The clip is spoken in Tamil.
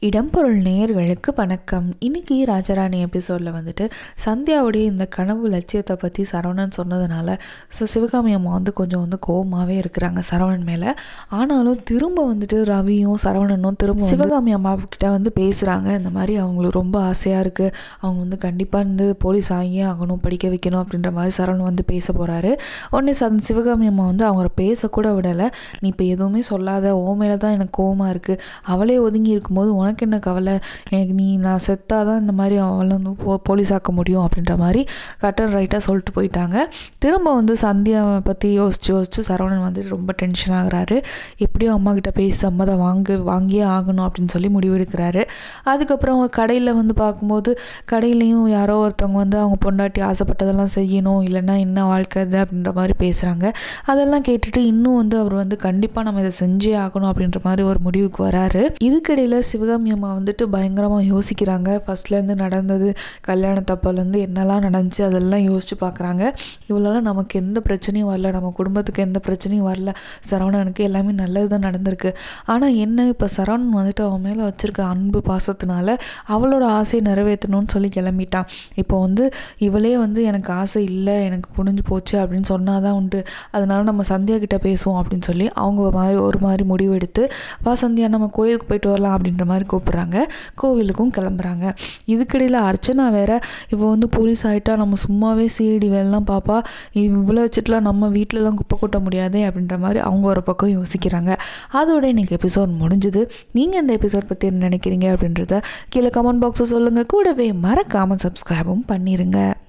இடம்பொருள் நேயர்களுக்கு வணக்கம் இன்னைக்கு ராஜராணி எபிசோடில் வந்துட்டு சந்தியாவுடைய இந்த கனவு லட்சியத்தை பற்றி சரவணன் சொன்னதுனால ச- சிவகாமி அம்மா வந்து கொஞ்சம் வந்து கோவமாகவே இருக்கிறாங்க சரவணன் மேலே ஆனாலும் திரும்ப வந்துட்டு ரவியும் சரவணனும் திரும்ப வந்து சிவகாமி அம்மா கிட்ட வந்து பேசுகிறாங்க இந்த மாதிரி அவங்களுக்கு ரொம்ப ஆசையாக இருக்குது அவங்க வந்து கண்டிப்பாக வந்து போலீஸ் ஆகியே ஆகணும் படிக்க வைக்கணும் அப்படின்ற மாதிரி சரவணன் வந்து பேச போகிறாரு உடனே சந் சிவகாமி அம்மா வந்து அவங்கள பேசக்கூட விடலை நீ இப்போ எதுவுமே சொல்லாத ஓ மேலே தான் எனக்கு கோவமாக இருக்குது அவளே ஒதுங்கி இருக்கும்போது உனக்கு என்ன கவலை எனக்கு நீ நான் செத்தாதான் இந்த மாதிரி அவளை வந்து போ போலீஸ் ஆக்க முடியும் அப்படின்ற மாதிரி கட் அண்ட் ரைட்டாக சொல்லிட்டு போயிட்டாங்க திரும்ப வந்து சந்தியாவை பற்றி யோசிச்சு யோசிச்சு சரவணன் வந்து ரொம்ப டென்ஷன் ஆகுறாரு எப்படியும் அம்மா கிட்ட பேசி சம்மதம் வாங்கு வாங்கியே ஆகணும் அப்படின்னு சொல்லி முடிவெடுக்கிறாரு அதுக்கப்புறம் கடையில் வந்து பார்க்கும்போது கடையிலையும் யாரோ ஒருத்தவங்க வந்து அவங்க பொண்டாட்டி ஆசைப்பட்டதெல்லாம் செய்யணும் இல்லைன்னா என்ன வாழ்க்கை இது அப்படின்ற மாதிரி பேசுகிறாங்க அதெல்லாம் கேட்டுட்டு இன்னும் வந்து அவர் வந்து கண்டிப்பாக நம்ம இதை செஞ்சே ஆகணும் அப்படின்ற மாதிரி ஒரு முடிவுக்கு வராரு இதுக்கிடையில் சிவகாமி அம்மா வந்துட்டு பயங்கரமாக யோசிக்கிறாங்க ஃபர்ஸ்ட்லேருந்து நடந்தது கல்யாணத்தப்போலேருந்து என்னெல்லாம் நடந்துச்சு அதெல்லாம் யோசிச்சு பார்க்குறாங்க இவ்வளோலாம் நமக்கு எந்த பிரச்சனையும் வரல நம்ம குடும்பத்துக்கு எந்த பிரச்சனையும் வரல சரவணனுக்கு எல்லாமே நல்லது தான் நடந்திருக்கு ஆனால் என்ன இப்போ சரவணன் வந்துட்டு அவன் மேலே வச்சுருக்க அன்பு பாசத்தினால அவளோட ஆசையை நிறைவேற்றணும்னு சொல்லி கிளம்பிட்டான் இப்போ வந்து இவளே வந்து எனக்கு ஆசை இல்லை எனக்கு புரிஞ்சு போச்சு அப்படின்னு சொன்னால் தான் உண்டு அதனால நம்ம சந்தியா கிட்ட பேசுவோம் அப்படின்னு சொல்லி அவங்க ஒரு மாதிரி ஒரு மாதிரி முடிவெடுத்து வா சந்தியா நம்ம கோயிலுக்கு போயிட்டு வரலாம் அப்படின்ற மாதிரி கூப்பிட்றாங்க கோவிலுக்கும் கிளம்புறாங்க இதுக்கிடையில் அர்ச்சனா வேற இவ வந்து போலீஸ் ஆகிட்டா நம்ம சும்மாவே சிஐடி வேலைலாம் பாப்பா இவ்வளோ வச்சுட்டுலாம் நம்ம வீட்டிலலாம் குப்பை கொட்ட முடியாதே அப்படின்ற மாதிரி அவங்க ஒரு பக்கம் யோசிக்கிறாங்க அதோட இன்னைக்கு எபிசோட் முடிஞ்சுது நீங்கள் இந்த எபிசோட் பற்றி என்ன நினைக்கிறீங்க அப்படின்றத கீழே கமெண்ட் பாக்ஸை சொல்லுங்கள் கூடவே மறக்காமல் சப்ஸ்கிரைபும் பண்ணிடுங்க